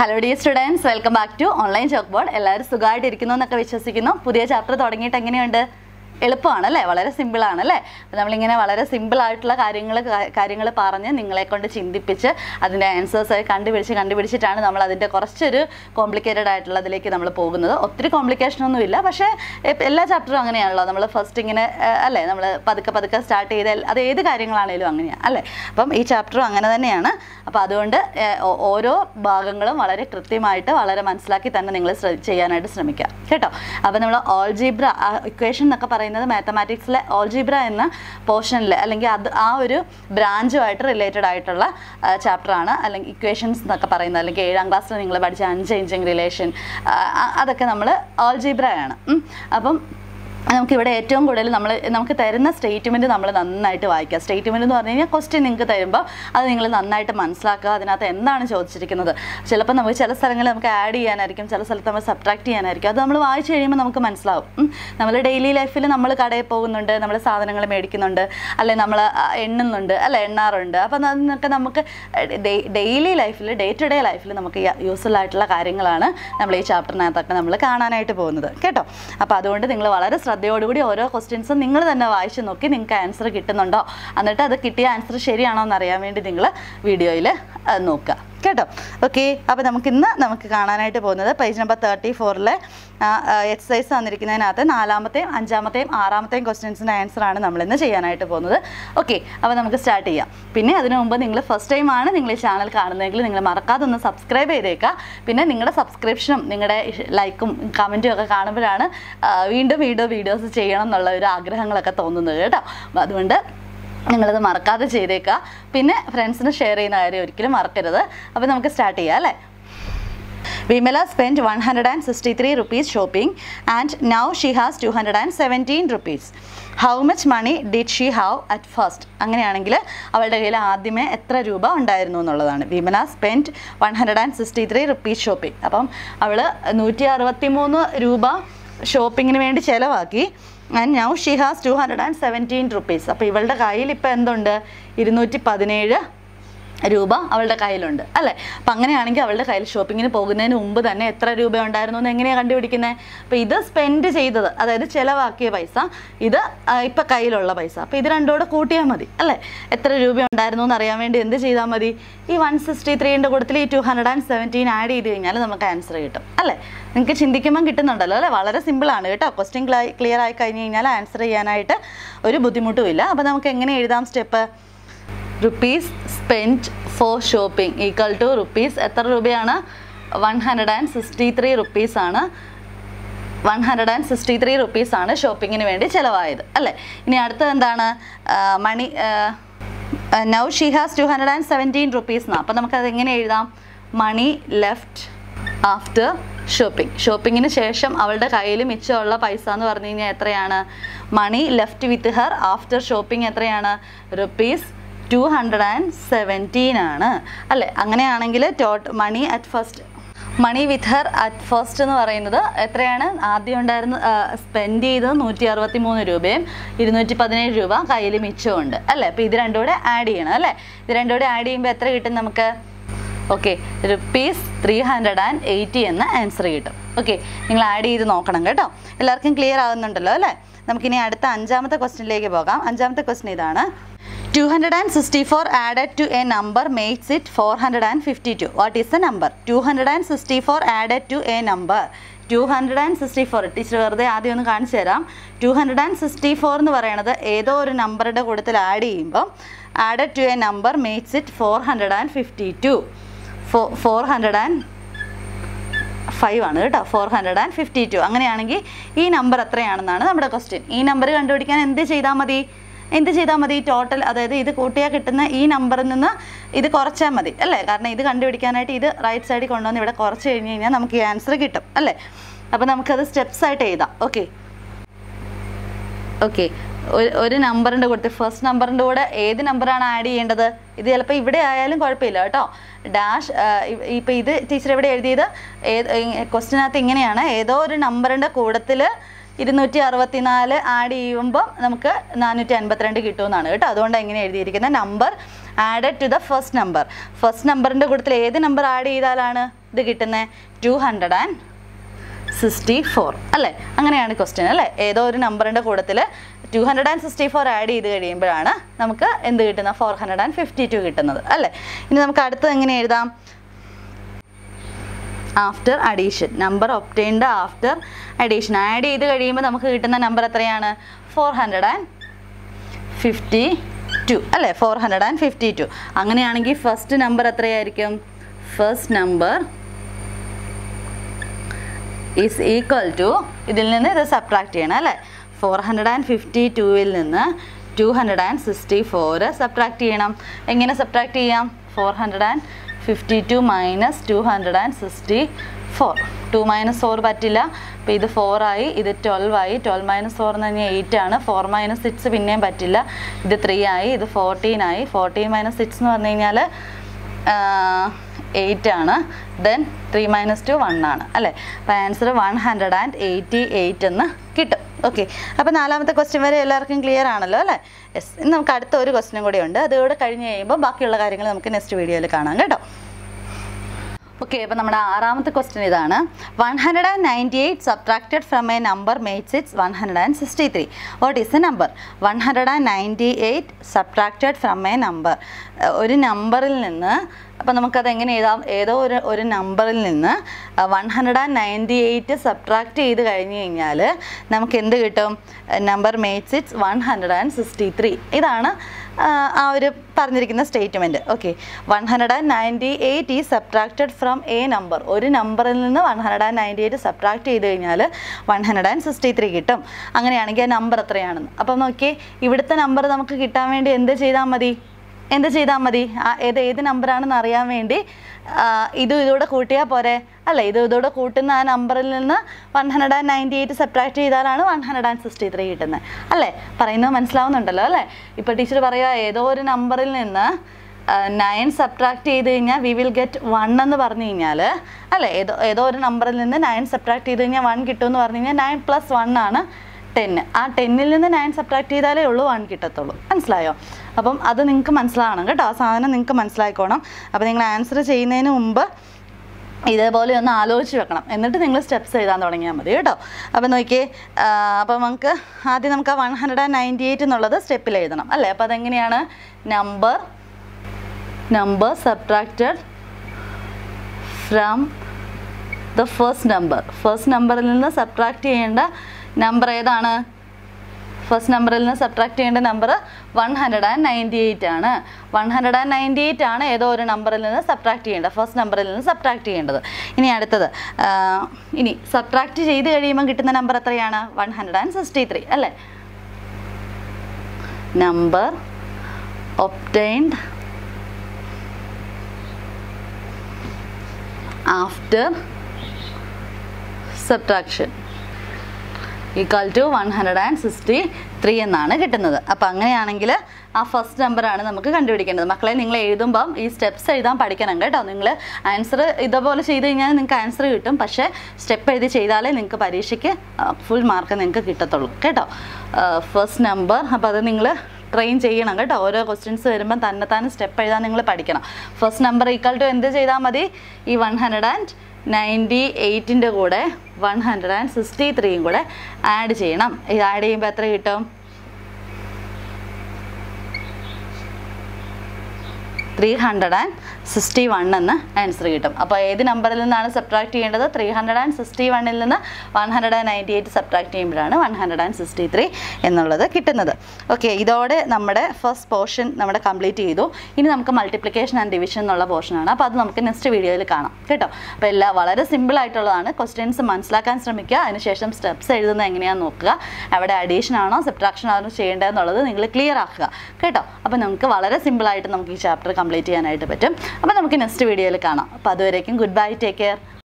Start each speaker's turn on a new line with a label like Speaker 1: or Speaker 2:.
Speaker 1: Hello dear students welcome back to online chalkboard എല്ലാവരും സുഖമായിട്ടിരിക്കുന്നു എന്നൊക്കെ വിശ്വസിക്കുന്നു പുതിയ ചാപ്റ്റർ തുടങ്ങിയിട്ട് എങ്ങനെയുണ്ട് എളുപ്പമാണ് അല്ലേ വളരെ സിമ്പിളാണ് അല്ലേ അപ്പോൾ നമ്മളിങ്ങനെ വളരെ സിമ്പിൾ ആയിട്ടുള്ള കാര്യങ്ങൾ കാര്യങ്ങൾ പറഞ്ഞ് നിങ്ങളെ കൊണ്ട് ചിന്തിപ്പിച്ച് അതിൻ്റെ ആൻസേഴ്സ് കണ്ടുപിടിച്ച് കണ്ടുപിടിച്ചിട്ടാണ് നമ്മൾ അതിൻ്റെ കുറച്ചൊരു കോംപ്ലിക്കേറ്റഡ് ആയിട്ടുള്ളതിലേക്ക് നമ്മൾ പോകുന്നത് ഒത്തിരി കോംപ്ലിക്കേഷൻ ഒന്നുമില്ല പക്ഷേ എപ്പ- എല്ലാ ചാപ്റ്ററും അങ്ങനെയാണല്ലോ നമ്മൾ ഫസ്റ്റ് ഇങ്ങനെ ആ, അല്ലേ നമ്മൾ പതുക്കെ പതുക്കെ സ്റ്റാർട്ട് ചെയ്ത അത് ഏത് കാര്യങ്ങളാണേലും അങ്ങനെയാണ് അല്ലേ അപ്പം ഈ ചാപ്റ്ററും അങ്ങനെ തന്നെയാണ് അപ്പോൾ അതുകൊണ്ട് ഏ, ഓ- ഓരോ ഭാഗങ്ങളും വളരെ കൃത്യമായിട്ട് വളരെ മനസ്സിലാക്കി തന്നെ നിങ്ങൾ ചെയ്യാനായിട്ട് ശ്രമിക്കുക കേട്ടോ അപ്പോൾ നമ്മൾ ഓൾജീബ്ര ഇക്വേഷൻ എന്നൊക്കെ പറയുന്നത് മാത്തമാറ്റിക്സിലെ ഓൾജീബ്ര എന്ന പോർഷനിൽ അല്ലെങ്കിൽ അത് ആ ഒരു ബ്രാഞ്ചുമായിട്ട് റിലേറ്റഡ് ആയിട്ടുള്ള ചാപ്റ്ററാണ് അല്ലെങ്കിൽ ഇക്വേഷൻസ് എന്നൊക്കെ പറയുന്നത് അല്ലെങ്കിൽ ഏഴാം ക്ലാസ്സിൽ നിങ്ങൾ പഠിച്ച അൺചേഞ്ചിങ് റിലേഷൻ അതൊക്കെ നമ്മൾ ഓൾജീബ്രയാണ് അപ്പം നമുക്കിവിടെ ഏറ്റവും കൂടുതൽ നമ്മൾ നമുക്ക് തരുന്ന സ്റ്റേറ്റ്മെൻറ്റ് നമ്മൾ നന്നായിട്ട് വായിക്കുക സ്റ്റേറ്റ്മെൻറ്റ് എന്ന് പറഞ്ഞു കഴിഞ്ഞാൽ ക്വസ്റ്റ്യൻ നിങ്ങൾക്ക് തരുമ്പോൾ അത് നിങ്ങൾ നന്നായിട്ട് മനസ്സിലാക്കുക അതിനകത്ത് എന്താണ് ചോദിച്ചിരിക്കുന്നത് ചിലപ്പോൾ നമുക്ക് ചില സ്ഥലങ്ങളിൽ നമുക്ക് ആഡ് ചെയ്യാനായിരിക്കും ചില സ്ഥലത്ത് നമ്മൾ സബ്ട്രാക്ട് ചെയ്യാനായിരിക്കും അത് നമ്മൾ വായിച്ച് കഴിയുമ്പോൾ നമുക്ക് മനസ്സിലാവും ഉം. നമ്മൾ ഡെയിലി ലൈഫിൽ നമ്മൾ കടയിൽ പോകുന്നുണ്ട് നമ്മൾ സാധനങ്ങൾ മേടിക്കുന്നുണ്ട് അല്ലെ നമ്മൾ എണ്ണുന്നുണ്ട് അല്ലെ എണ്ണാറുണ്ട് അപ്പം അതിനൊക്കെ നമുക്ക് ഡെയിലി ലൈഫിൽ ഡേ ടു ഡേ ലൈഫിൽ നമുക്ക് യൂസ്ഫുൾ ആയിട്ടുള്ള കാര്യങ്ങളാണ് നമ്മൾ ഈ ചാപ്റ്ററിനകത്തൊക്കെ നമ്മൾ കാണാനായിട്ട് പോകുന്നത് കേട്ടോ അപ്പോൾ അതുകൊണ്ട് നിങ്ങൾ വളരെ ശ്രദ്ധയോടുകൂടി ഓരോ ക്വസ്റ്റ്യൻസും നിങ്ങൾ തന്നെ വായിച്ച് നോക്കി നിങ്ങൾക്ക് ആൻസർ കിട്ടുന്നുണ്ടോ എന്നിട്ട് അത് കിട്ടിയ ആൻസർ ശരിയാണോ എന്ന് അറിയാൻ വേണ്ടി നിങ്ങൾ വീഡിയോയിൽ നോക്കുക കേട്ടോ ഓക്കെ അപ്പോൾ നമുക്ക് ഇന്ന് നമുക്ക് കാണാനായിട്ട് പോകുന്നത് പേജ് നമ്പർ തേർട്ടി ഫോറിലെ എക്സസൈസ് തന്നിരിക്കുന്നതിനകത്ത് നാലാമത്തെയും അഞ്ചാമത്തെയും ആറാമത്തെയും ക്വസ്റ്റ്യൻസിൻ്റെ ആൻസറാണ് നമ്മൾ ഇന്ന് ചെയ്യാനായിട്ട് പോകുന്നത് ഓക്കെ അപ്പോൾ നമുക്ക് സ്റ്റാർട്ട് ചെയ്യാം പിന്നെ അതിനു മുമ്പ് നിങ്ങൾ ഫസ്റ്റ് ടൈം ആണ് നിങ്ങൾ ഈ ചാനൽ കാണുന്നതെങ്കിൽ നിങ്ങൾ മറക്കാതെ ഒന്ന് സബ്സ്ക്രൈബ് ചെയ്തേക്കുക പിന്നെ നിങ്ങളുടെ സബ്സ്ക്രിപ്ഷനും നിങ്ങളുടെ ലൈക്കും കമൻറ്റും ഒക്കെ കാണുമ്പോഴാണ് ആ, വീണ്ടും വീണ്ടും വീഡിയോസ് ചെയ്യണം എന്നുള്ള ഒരു ആഗ്രഹങ്ങളൊക്കെ തോന്നുന്നത് കേട്ടോ അപ്പോൾ അതുകൊണ്ട് നിങ്ങളത് മറക്കാതെ ചെയ്തേക്കുക പിന്നെ ഫ്രണ്ട്സിന് ഷെയർ ചെയ്യുന്ന കാര്യം ഒരിക്കലും മറക്കരുത് അപ്പോൾ നമുക്ക് സ്റ്റാർട്ട് ചെയ്യാം അല്ലേ Vimala spend one hundred and sixty three rupees shopping and now she has two hundred and seventeen rupees how much money did she have at first അങ്ങനെയാണെങ്കിൽ അവളുടെ കയ്യിൽ ആദ്യമേ എത്ര രൂപ ഉണ്ടായിരുന്നു എന്നുള്ളതാണ് Vimala spend one hundred and sixty three rupees shopping അപ്പം അവൾ നൂറ്റി അറുപത്തി മൂന്ന് രൂപ ഷോപ്പിങ്ങിന് വേണ്ടി ചിലവാക്കി and now she has two hundred and seventeen rupees അപ്പോൾ ഇവളുടെ കയ്യിൽ ഇപ്പോൾ എന്തുണ്ട് ഇരുന്നൂറ്റി പതിനേഴ് രൂപ അവളുടെ കയ്യിലുണ്ട് അല്ലേ അപ്പം അങ്ങനെയാണെങ്കിൽ അവളുടെ കയ്യിൽ ഷോപ്പിങ്ങിന് പോകുന്നതിന് മുമ്പ് തന്നെ എത്ര രൂപ ഉണ്ടായിരുന്നു എന്ന് എങ്ങനെയാണ് കണ്ടുപിടിക്കുന്നത് അപ്പോൾ ഇത് സ്പെൻഡ് ചെയ്തത് അതായത് ചിലവാക്കിയ പൈസ ഇത് ആ, ഇപ്പം കയ്യിലുള്ള പൈസ അപ്പോൾ ഇത് രണ്ടോടെ കൂട്ടിയാൽ മതി അല്ലേ എത്ര രൂപ ഉണ്ടായിരുന്നു എന്ന് അറിയാൻ വേണ്ടി എന്ത് ചെയ്താൽ മതി ഈ വൺ സിക്സ്റ്റി ത്രീൻ്റെ കൂട്ടത്തിൽ ഈ two hundred and seventeen add ചെയ്ത് കഴിഞ്ഞാൽ നമുക്ക് ആൻസർ കിട്ടും അല്ലേ നിങ്ങൾക്ക് ചിന്തിക്കുമ്പം കിട്ടുന്നുണ്ടല്ലോ അല്ലേ വളരെ സിമ്പിളാണ് കേട്ടോ ക്വസ്റ്റ്യൻ ക്ലിയർ ആയി കഴിഞ്ഞ് കഴിഞ്ഞാൽ ആൻസർ ചെയ്യാനായിട്ട് ഒരു ബുദ്ധിമുട്ടുമില്ല അപ്പോൾ നമുക്ക് എങ്ങനെ എഴുതാം step rupees spend for shopping equal to rupees എത്ര രൂപയാണ് one hundred and sixty three rupees ആണ് one hundred and sixty three rupees ആണ് ഷോപ്പിങ്ങിന് വേണ്ടി ചിലവായത് അല്ലേ ഇനി അടുത്തത് എന്താണ് ആ, money now she has two hundred and seventeen rupees എന്നാണ് അപ്പോൾ നമുക്കത് എങ്ങനെ എഴുതാം മണി ലെഫ്റ്റ് ആഫ്റ്റർ ഷോപ്പിംഗ് ഷോപ്പിങ്ങിന് ശേഷം അവളുടെ കയ്യിൽ മിച്ചമുള്ള പൈസ എന്ന് പറഞ്ഞു കഴിഞ്ഞാൽ എത്രയാണ് money left with her after shopping എത്രയാണ് rupees two hundred and seventeen ആണ് അല്ലേ അങ്ങനെയാണെങ്കിൽ total money at first money with her at first എന്ന് പറയുന്നത് എത്രയാണ് ആദ്യം ഉണ്ടായിരുന്ന സ്പെൻഡ് ചെയ്തത് നൂറ്റി അറുപത്തി മൂന്ന് രൂപയും ഇരുന്നൂറ്റി പതിനേഴ് രൂപ കയ്യിൽ മിച്ചമുണ്ട് അല്ലേ അപ്പോൾ ഇത് രണ്ടും കൂടെ ആഡ് ചെയ്യണം അല്ലേ ഇത് രണ്ടും കൂടെ ആഡ് ചെയ്യുമ്പോൾ എത്ര കിട്ടും നമുക്ക് okay rupees three hundred and eighty എന്ന ആൻസർ കിട്ടും ഓക്കെ നിങ്ങൾ ആഡ് ചെയ്ത് നോക്കണം കേട്ടോ എല്ലാവർക്കും ക്ലിയർ ആകുന്നുണ്ടല്ലോ അല്ലേ നമുക്കിനി അടുത്ത അഞ്ചാമത്തെ ക്വസ്റ്റിനിലേക്ക് പോകാം അഞ്ചാമത്തെ ക്വസ്റ്റ്യൻ ഇതാണ് two hundred and sixty four added to a number makes it four hundred and fifty two what is the number two hundred and sixty four added to a number two hundred and sixty four teacher വെറുതെ ആദ്യം ഒന്ന് കാണിച്ചു തരാം two hundred and sixty four എന്ന് പറയുന്നത് ഏതോ ഒരു നമ്പറുടെ കൂട്ടത്തിൽ ആഡ് ചെയ്യുമ്പോൾ added to a number makes it four hundred and fifty two four four hundred and five ആണ് കേട്ടോ four hundred and fifty two അങ്ങനെയാണെങ്കിൽ ഈ നമ്പർ എത്രയാണെന്നാണ് നമ്മുടെ ക്വസ്റ്റ്യൻ ഈ നമ്പർ കണ്ടുപിടിക്കാൻ എന്ത് ചെയ്താൽ മതി എന്ത് ചെയ്താൽ മതി ടോട്ടൽ അതായത് ഇത് കൂട്ടിയാൽ കിട്ടുന്ന ഈ നമ്പറിൽ നിന്ന് ഇത് കുറച്ചാൽ മതി അല്ലേ കാരണം ഇത് കണ്ടുപിടിക്കാനായിട്ട് ഇത് റൈറ്റ് സൈഡിൽ കൊണ്ടുവന്ന് ഇവിടെ കുറച്ച് കഴിഞ്ഞ് കഴിഞ്ഞാൽ നമുക്ക് ഈ ആൻസർ കിട്ടും അല്ലേ അപ്പോൾ നമുക്കത് സ്റ്റെപ്സ് ആയിട്ട് എഴുതാം ഓക്കെ ഓക്കെ ഒരു ഒരു നമ്പറിൻ്റെ കൂടെ ഫസ്റ്റ് നമ്പറിൻ്റെ കൂടെ ഏത് നമ്പറാണ് ആഡ് ചെയ്യേണ്ടത് ഇത് ചിലപ്പോൾ ഇവിടെ ആയാലും കുഴപ്പമില്ല കേട്ടോ ഡാഷ് ഇപ്പോൾ ഇത് ടീച്ചർ ഇവിടെ എഴുതിയത് ഏത് ക്വസ്റ്റിനകത്ത് ഇങ്ങനെയാണ് ഏതോ ഒരു നമ്പറിൻ്റെ കൂടത്തിൽ ഇരുന്നൂറ്റി അറുപത്തിനാല് ആഡ് ചെയ്യുമ്പോൾ നമുക്ക് നാനൂറ്റി അൻപത്തിരണ്ട് കിട്ടുമെന്നാണ് കേട്ടോ അതുകൊണ്ട് എങ്ങനെ എഴുതിയിരിക്കുന്നത് number added to the first number first നമ്പറിൻ്റെ കൂട്ടത്തിൽ ഏത് നമ്പർ ആഡ് ചെയ്താലാണ് ഇത് കിട്ടുന്നത് two hundred and sixty four അല്ലേ അങ്ങനെയാണ് ക്വസ്റ്റ്യൻ അല്ലേ ഏതോ ഒരു നമ്പറിൻ്റെ കൂട്ടത്തിൽ two hundred and sixty four add ചെയ്ത് കഴിയുമ്പോഴാണ് നമുക്ക് എന്ത് കിട്ടുന്നത് four hundred and fifty two കിട്ടുന്നത് അല്ലേ ഇനി നമുക്ക് അടുത്തത് എങ്ങനെ എഴുതാം after addition number obtained after addition add ചെയ്ത് കഴിയുമ്പോൾ നമുക്ക് കിട്ടുന്ന നമ്പർ എത്രയാണ് four hundred and fifty two അല്ലേ four hundred and fifty two അങ്ങനെയാണെങ്കിൽ ഫസ്റ്റ് നമ്പർ എത്രയായിരിക്കും first number is equal to ഇതിൽ നിന്ന് ഇത് സബ്ട്രാക്ട് ചെയ്യണം അല്ലേ ഫോർ ഹൺഡ്രഡ് ആൻഡ് ഫിഫ്റ്റി ടുവിൽ നിന്ന് two hundred and sixty four subtract ചെയ്യണം എങ്ങനെ സബ്ട്രാക്ട് ചെയ്യാം four hundred and fifty two minus two hundred and sixty four two minus four പറ്റില്ല അപ്പോൾ ഇത് ഫോറായി ഇത് ട്വൽവ് ആയി ട്വൽവ് മൈനസ് ഫോർ എന്ന് പറഞ്ഞാൽ എയ്റ്റ് ആണ് ഫോർ മൈനസ് സിക്സ് പിന്നെയും പറ്റില്ല ഇത് ത്രീ ആയി ഇത് ഫോർട്ടീൻ ആയി ഫോർട്ടീൻ മൈനസ് സിക്സ് എന്ന് പറഞ്ഞു കഴിഞ്ഞാൽ എയ്റ്റ് ആണ് then three minus two one ആണ് അല്ലേ അപ്പോൾ answer one hundred and eighty eight എന്ന് കിട്ടും ഓക്കെ അപ്പോൾ നാലാമത്തെ ക്വസ്റ്റ്യൻ വരെ എല്ലാവർക്കും ക്ലിയർ ആണല്ലോ അല്ലേ യെസ് ഇനി നമുക്ക് അടുത്ത ഒരു ക്വസ്റ്റ്യനും കൂടി ഉണ്ട് അതുകൂടെ കഴിഞ്ഞ് കഴിയുമ്പോൾ ബാക്കിയുള്ള കാര്യങ്ങൾ നമുക്ക് നെക്സ്റ്റ് വീഡിയോയിൽ കാണാം കേട്ടോ ഓക്കെ അപ്പോൾ നമ്മുടെ ആറാമത്തെ ക്വസ്റ്റ്യൻ ഇതാണ് one hundred and ninety eight subtracted from a number makes it's one hundred and sixty three what is a number one hundred and ninety eight subtracted from a number ഒരു നമ്പറിൽ നിന്ന് അപ്പോൾ നമുക്കത് എങ്ങനെ എഴുതാം ഏതോ ഒരു ഒരു നമ്പറിൽ നിന്ന് one hundred and ninety eight subtract ചെയ്ത് കഴിഞ്ഞ് കഴിഞ്ഞാൽ നമുക്ക് എന്ത് കിട്ടും number makes it's one hundred and sixty three ഇതാണ് ആ, ആ ഒരു പറഞ്ഞിരിക്കുന്ന statement okay one hundred and ninety eight ഈ സബ്ട്രാക്റ്റഡ് ഫ്രം എ നമ്പർ ഒരു നമ്പറിൽ നിന്ന് one hundred and ninety eight subtract ചെയ്ത് കഴിഞ്ഞാൽ one hundred and sixty three കിട്ടും അങ്ങനെയാണെങ്കിൽ ആ നമ്പർ എത്രയാണെന്ന് അപ്പം നോക്കിയേ ഇവിടുത്തെ നമ്പർ നമുക്ക് കിട്ടാൻ വേണ്ടി എന്ത് ചെയ്താൽ മതി എന്ത് ചെയ്താൽ മതി ആ ഏത് ഏത് നമ്പറാണെന്ന് അറിയാൻ വേണ്ടി ആ, ഇതും ഇതൂടെ കൂട്ടിയാൽ പോരെ അല്ല ഇത് ഇതൂടെ കൂട്ടുന്ന ആ നമ്പറിൽ നിന്ന് one hundred and ninety eight subtract ചെയ്താലാണ് one hundred and sixty three കിട്ടുന്നത് അല്ലേ പറയുന്നത് മനസ്സിലാവുന്നുണ്ടല്ലോ അല്ലേ ഇപ്പോൾ ടീച്ചർ പറയുക ഏതോ ഒരു നമ്പറിൽ നിന്ന് നയൻ സബ്ട്രാക്ട് ചെയ്ത് കഴിഞ്ഞാൽ വി വിൽ ഗെറ്റ് വൺ എന്ന് പറഞ്ഞു കഴിഞ്ഞാൽ അല്ലേ ഏതോ ഏതോ ഒരു നമ്പറിൽ നിന്ന് നയൻ സബ്ട്രാക്ട് ചെയ്ത് കഴിഞ്ഞാൽ വൺ കിട്ടുമെന്ന് പറഞ്ഞു കഴിഞ്ഞാൽ നയൻ പ്ലസ് വൺ ആണ് ടെന്ന് ആ ടെന്നിൽ നിന്ന് നയൻ സബ്ട്രാക്ട് ചെയ്താലേ ഉള്ളൂ വൺ കിട്ടത്തുള്ളൂ മനസ്സിലായോ അപ്പം അത് നിങ്ങൾക്ക് മനസ്സിലാവണം കേട്ടോ ആ സാധനം നിങ്ങൾക്ക് മനസ്സിലായിക്കോണം അപ്പോൾ നിങ്ങൾ ആൻസർ ചെയ്യുന്നതിന് മുമ്പ് ഇതേപോലെ ഒന്ന് ആലോചിച്ച് വെക്കണം എന്നിട്ട് നിങ്ങൾ സ്റ്റെപ്സ് എഴുതാൻ തുടങ്ങിയാൽ മതി കേട്ടോ അപ്പോൾ നോക്കിയേ ആ, അപ്പോൾ നമുക്ക് ആദ്യം നമുക്ക് ആ one hundred and ninety eight എന്നുള്ളത് സ്റ്റെപ്പിൽ എഴുതണം അല്ലേ അപ്പോൾ അതെങ്ങനെയാണ് number number subtracted from the first number first നമ്പറിൽ നിന്ന് സബ്ട്രാക്ട് ചെയ്യേണ്ട നമ്പർ ഏതാണ് ഫസ്റ്റ് നമ്പറിൽ നിന്ന് സബ്ട്രാക്ട് ചെയ്യേണ്ട number one hundred and ninety eight ആണ് one hundred and ninety eight ആണ് ഏതോ ഒരു നമ്പറിൽ നിന്ന് സബ്ട്രാക്ട് ചെയ്യേണ്ടത് ഫസ്റ്റ് നമ്പറിൽ നിന്ന് സബ്ട്രാക്ട് ചെയ്യേണ്ടത് ഇനി അടുത്തത് ആ, ഇനി സബ്ട്രാക്ട് ചെയ്ത് കഴിയുമ്പോൾ കിട്ടുന്ന നമ്പർ എത്രയാണ് one hundred and sixty three അല്ലേ number obtained after subtraction equal to one hundred and sixty three എന്നാണ് കിട്ടുന്നത് അപ്പോൾ അങ്ങനെയാണെങ്കിൽ ആ ഫസ്റ്റ് നമ്പറാണ് നമുക്ക് കണ്ടുപിടിക്കേണ്ടത് മക്കളെ നിങ്ങൾ എഴുതുമ്പം ഈ സ്റ്റെപ്സ് എഴുതാൻ പഠിക്കണം കേട്ടോ നിങ്ങൾ ആൻസർ ഇതേപോലെ ചെയ്ത് കഴിഞ്ഞാൽ നിങ്ങൾക്ക് ആൻസർ കിട്ടും പക്ഷേ സ്റ്റെപ്പ് എഴുതി ചെയ്താലേ നിങ്ങൾക്ക് പരീക്ഷയ്ക്ക് ഫുൾ മാർക്ക് നിങ്ങൾക്ക് കിട്ടത്തുള്ളൂ കേട്ടോ ഫസ്റ്റ് നമ്പർ അപ്പോൾ അത് നിങ്ങൾ ട്രെയിൻ ചെയ്യണം കേട്ടോ ഓരോ ക്വസ്റ്റ്യൻസ് വരുമ്പം തന്നെ തന്നെ സ്റ്റെപ്പ് എഴുതാൻ നിങ്ങൾ പഠിക്കണം ഫസ്റ്റ് നമ്പർ ഈക്വൽ ടു എന്ത് ചെയ്താൽ മതി ഈ വൺ ഹൺഡ്രഡ് ആൻഡ് നയൻറ്റി എയ്റ്റിൻ്റെ കൂടെ വൺ ഹൺഡ്രഡ് ആൻഡ് സിക്സ്റ്റി ത്രീയും കൂടെ ആഡ് ചെയ്യണം ഇത് ആഡ് ചെയ്യുമ്പോൾ എത്ര കിട്ടും three hundred and sixty one എന്ന് ആൻസർ കിട്ടും അപ്പോൾ ഏത് നമ്പറിൽ നിന്നാണ് സബ്ട്രാക്ട് ചെയ്യേണ്ടത് ത്രീ ഹൺഡ്രഡ് ആൻഡ് സിക്സ്റ്റി വണ്ണിൽ നിന്ന് one hundred and ninety eight subtract ചെയ്യുമ്പോഴാണ് one hundred and sixty three എന്നുള്ളത് കിട്ടുന്നത് ഓക്കെ ഇതോടെ നമ്മുടെ ഫസ്റ്റ് പോർഷൻ നമ്മുടെ കംപ്ലീറ്റ് ചെയ്തു ഇനി നമുക്ക് മൾട്ടിപ്ലിക്കേഷൻ ആൻഡ് ഡിവിഷൻ എന്നുള്ള പോർഷനാണ് അപ്പോൾ അത് നമുക്ക് നെക്സ്റ്റ് വീഡിയോയിൽ കാണാം കേട്ടോ അപ്പോൾ എല്ലാ വളരെ സിമ്പിൾ ആയിട്ടുള്ളതാണ് ക്വസ്റ്റ്യൻസ് മനസ്സിലാക്കാൻ ശ്രമിക്കുക അതിനുശേഷം സ്റ്റെപ്സ് എഴുതുന്നത് എങ്ങനെയാണെന്ന് നോക്കുക അവിടെ അഡീഷൻ ആണോ സബ്ട്രാക്ഷൻ ആണോ ചെയ്യേണ്ടതെന്നുള്ളത് നിങ്ങൾ ക്ലിയർ ആക്കുക കേട്ടോ അപ്പോൾ നമുക്ക് വളരെ സിമ്പിളായിട്ട് നമുക്ക് ഈ ചാപ്റ്റർ കംപ്ലീറ്റ് ചെയ്യാനായിട്ട് പറ്റും അപ്പോൾ നമുക്ക് നെക്സ്റ്റ് വീഡിയോയിൽ കാണാം അപ്പോൾ അതുവരേക്കും ഗുഡ് ബൈ ടേക്ക് കെയർ